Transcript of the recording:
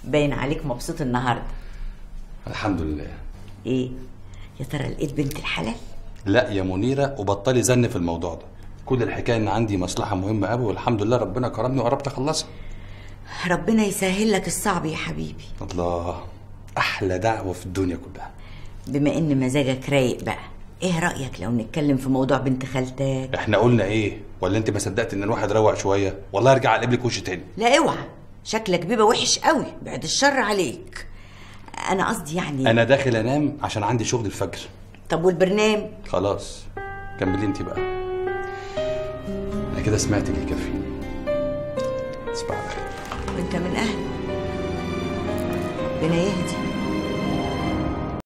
باين عليك مبسوط النهارده الحمد لله ايه يا ترى لقيت بنت الحلال لا يا منيره وبطلي زن في الموضوع ده كل الحكايه ان عندي مصلحه مهمه قوي والحمد لله ربنا كرمني وقربت اخلصها ربنا يسهل لك الصعب يا حبيبي الله احلى دعوه في الدنيا كلها بما ان مزاجك رايق بقى ايه رايك لو نتكلم في موضوع بنت خالتك احنا قلنا ايه ولا انت ما صدقت ان الواحد روق شويه والله ارجع اقلب لك وش تاني لا اوعى شكلك بيبقى وحش قوي بعد الشر عليك انا قصدي يعني انا داخل انام عشان عندي شغل الفجر طب والبرنامج خلاص كملي انت بقى انا كده سمعت اللي يكفيني تصبح على خير وانت من اهل ربنا يهدي